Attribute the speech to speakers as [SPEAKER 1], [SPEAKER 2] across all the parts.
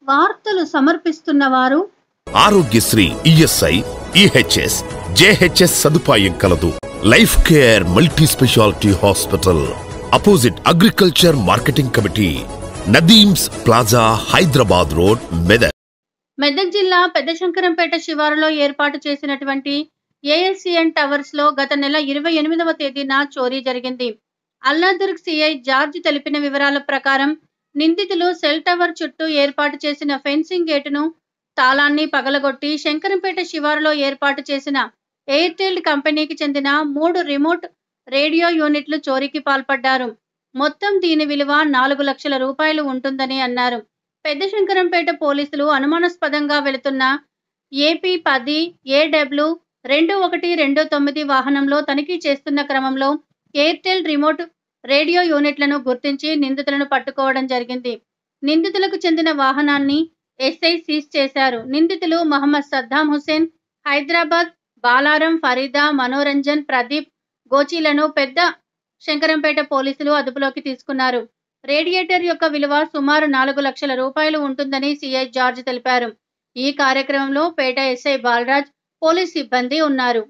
[SPEAKER 1] వార్తలు సమర్పిస్తున్న వారు
[SPEAKER 2] ఆరోగ్యశ్రీ ఈఎస్ఐ ఈహెచ్ఎస్ జేహెచ్ఎస్ సదుపాయం కలదు life care multi speciality hospital opposite agriculture marketing committee Nadeem's plaza Hyderabad road Medak
[SPEAKER 1] Medak జిల్లా పెద్దశంకరంపేట శివారులో ఏర్పాటు చేసినటువంటి ఏఎస్సిఎన్ టవర్స్ లో గత నెల ఇరవై ఎనిమిదవ తేదీన చోరీ జరిగింది అల్లాదుర్గ్ సిఐ జార్జ్ తెలిపిన వివరాల ప్రకారం నిందితులు సెల్ టవర్ చుట్టూ ఏర్పాటు చేసిన ఫెన్సింగ్ గేటును తాళాన్ని పగలగొట్టి శంకరంపేట శివారులో ఏర్పాటు చేసిన ఎయిర్టెల్ కంపెనీకి చెందిన మూడు రిమోట్ రేడియో యూనిట్లు చోరీకి పాల్పడ్డారు మొత్తం దీని విలువ నాలుగు లక్షల రూపాయలు ఉంటుందని అన్నారు పెద్ద శంకరంపేట పోలీసులు అనుమానాస్పదంగా వెళుతున్న ఏపీ పది ఏడబ్ల్యూ రెండు ఒకటి రెండు తొమ్మిది వాహనంలో తనిఖీ చేస్తున్న క్రమంలో ఎయిర్టెల్ రిమోట్ రేడియో యూనిట్లను గుర్తించి నిందితులను పట్టుకోవడం జరిగింది నిందితులకు చెందిన వాహనాన్ని ఎస్ఐ సీజ్ చేశారు నిందితులు మహమ్మద్ సద్దాం హుసేన్ హైదరాబాద్ బాలారం ఫరీదా మనోరంజన్ ప్రదీప్ గోచీలను పెద్ద శంకరంపేట పోలీసులు అదుపులోకి తీసుకున్నారు రేడియేటర్ యొక్క విలువ సుమారు నాలుగు లక్షల రూపాయలు ఉంటుందని సిఐ జార్జ్ తెలిపారు ఈ కార్యక్రమంలో పేట ఎస్ఐ బాలరాజ్ పోలీస్ సిబ్బంది ఉన్నారు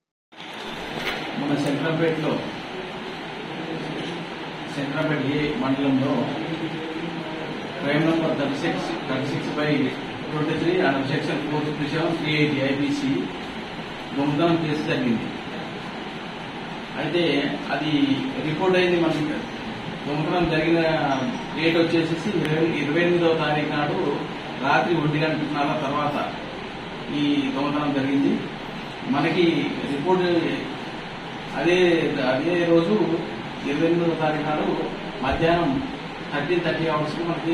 [SPEAKER 3] మన శంకరంపేటలో శంకరంపేట ఏ మండలంలో crime number thirty six thirty six by twenty three and section four fifty seven three eighty IPC దొంగతనం కేసు జరిగింది అయితే అది రిపోర్ట్ అయింది మనకి దొంగతనం జరిగిన డేట్ వచ్చేసి ఇరవై ఇరవై ఎనిమిదవ తారీఖు నాడు రాత్రి ఒంటి గంటన్నర తర్వాత ఈ దొంగతనం జరిగింది మనకి రిపోర్ట్ అదే అదే రోజు ఇరవై ఎనిమిదవ తారీఖు నాడు మధ్యాహ్నం థర్టీన్ థర్టీ అవర్స్కి మనకి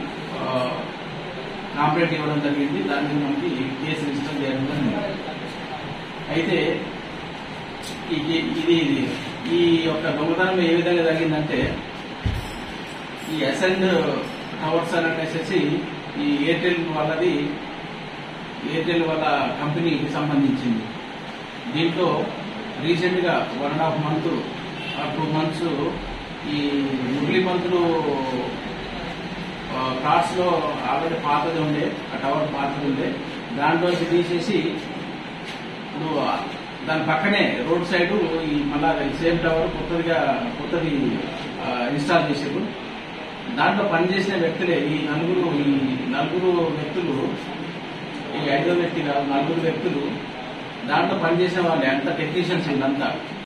[SPEAKER 3] కాంప్లైంట్ ఇవ్వడం జరిగింది దాని మీద మనకి కేసు రిజిస్టర్ చేయడం జరిగింది అయితే ఇది ఇది ఇది ఈ యొక్క దొంగతనం ఏ విధంగా జరిగిందంటే ఈ అసెండ్ టవర్స్ అని అనేసి ఈ ఎయిర్టెల్ వాళ్ళది ఎయిర్టెల్ వాళ్ళ కంపెనీకి సంబంధించింది దీంట్లో రీసెంట్ గా one and half month two months ఈ మురళీ మంతులు కార్డ్స్ లో ఆల్రెడీ పాతది ఉండే ఆ టవర్ పాతది ఉండే దాంట్లోంచి తీసేసి ఇప్పుడు దాని పక్కనే రోడ్ సైడ్ ఈ మళ్ళా సేమ్ టవర్ కొత్తదిగా కొత్తది ఇన్స్టాల్ చేసారు దాంట్లో పనిచేసిన వ్యక్తులే ఈ నలుగురు ఈ నలుగురు వ్యక్తులు ఈ ఐదో వ్యక్తి కాదు నలుగురు వ్యక్తులు దాంట్లో పనిచేసిన వాళ్ళే అంతా టెక్నీషియన్స్ వీళ్ళంతా